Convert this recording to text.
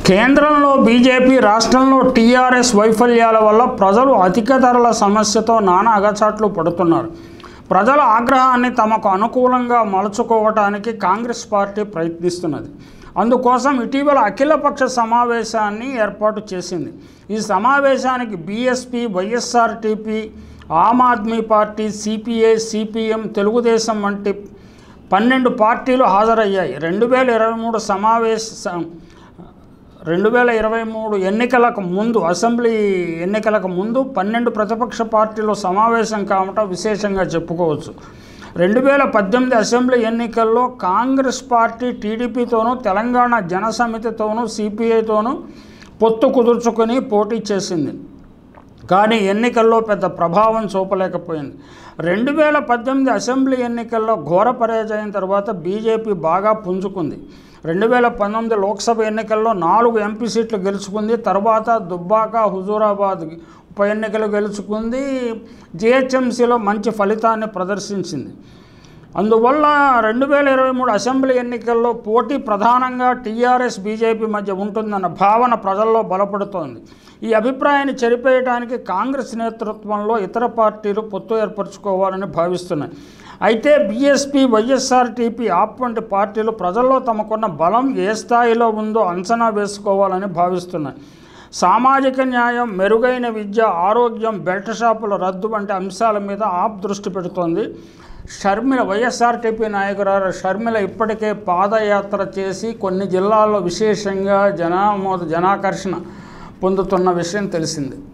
కేంద్రంలో బీజేపీ రాష్ట్రంలో టీఆర్ఎస్ వైఫల్యాల వల్ల ప్రజలు అధిక ధరల సమస్యతో నానా అగచాట్లు పడుతున్నారు ప్రజల ఆగ్రహాన్ని తమకు అనుకూలంగా మలుచుకోవటానికి కాంగ్రెస్ పార్టీ ప్రయత్నిస్తున్నది అందుకోసం ఇటీవల అఖిలపక్ష సమావేశాన్ని ఏర్పాటు చేసింది ఈ సమావేశానికి BSP YSRTP Aam Aadmi Party CPI CPM Telugu Desam వంటి పన్నెండు పార్టీలు హాజరయ్యాయి రెండు వేల ఇరవై మూడు సమావేశ రెండు వేల ఇరవై మూడు ఎన్నికలకు ముందు అసెంబ్లీ ఎన్నికలకు ముందు పన్నెండు ప్రతిపక్ష పార్టీలు సమావేశం కావటం విశేషంగా చెప్పుకోవచ్చు రెండు వేల పద్దెనిమిది అసెంబ్లీ ఎన్నికల్లో కాంగ్రెస్ పార్టీ టీడీపీతోనూ తెలంగాణ జనసమితితోనూ సిపిఐతోనూ పొత్తు కుదుర్చుకొని పోటీ చేసింది కానీ ఎన్నికల్లో పెద్ద ప్రభావం చూపలేకపోయింది రెండు వేల పద్దెనిమిది అసెంబ్లీ ఎన్నికల్లో ఘోర పరాజయం తర్వాత బీజేపీ బాగా పుంజుకుంది రెండు వేల పంతొమ్మిది లోక్సభ ఎన్నికల్లో నాలుగు ఎంపీ సీట్లు గెలుచుకుంది తర్వాత దుబ్బాక హుజూరాబాద్ ఉప ఎన్నికలు గెలుచుకుంది జిహెచ్ఎంసీలో మంచి ఫలితాన్ని ప్రదర్శించింది అందువల్ల రెండు వేల ఇరవై మూడు అసెంబ్లీ ఎన్నికల్లో పోటీ ప్రధానంగా టీఆర్ఎస్ బీజేపీ మధ్య ఉంటుందన్న భావన ప్రజల్లో బలపడుతోంది ఈ అభిప్రాయాన్ని చెరిపేయడానికి కాంగ్రెస్ నేతృత్వంలో ఇతర పార్టీలు పొత్తు ఏర్పరచుకోవాలని భావిస్తున్నాయి అయితే బీఎస్పీ వైఎస్ఆర్టీపీ ఆప్ వంటి పార్టీలు ప్రజల్లో తమకున్న బలం ఏ స్థాయిలో ఉందో అంచనా వేసుకోవాలని భావిస్తున్నాయి సామాజిక న్యాయం మెరుగైన విద్య ఆరోగ్యం బెల్ట్ షాపుల రద్దు వంటి అంశాల మీద ఆప్ దృష్టి పెడుతోంది షర్మిల వైఎస్ఆర్టీపీ నాయకురాలు షర్మిల ఇప్పటికే పాదయాత్ర చేసి కొన్ని జిల్లాల్లో విశేషంగా జనామోద జనాకర్షణ పొందుతున్న విషయం తెలిసింది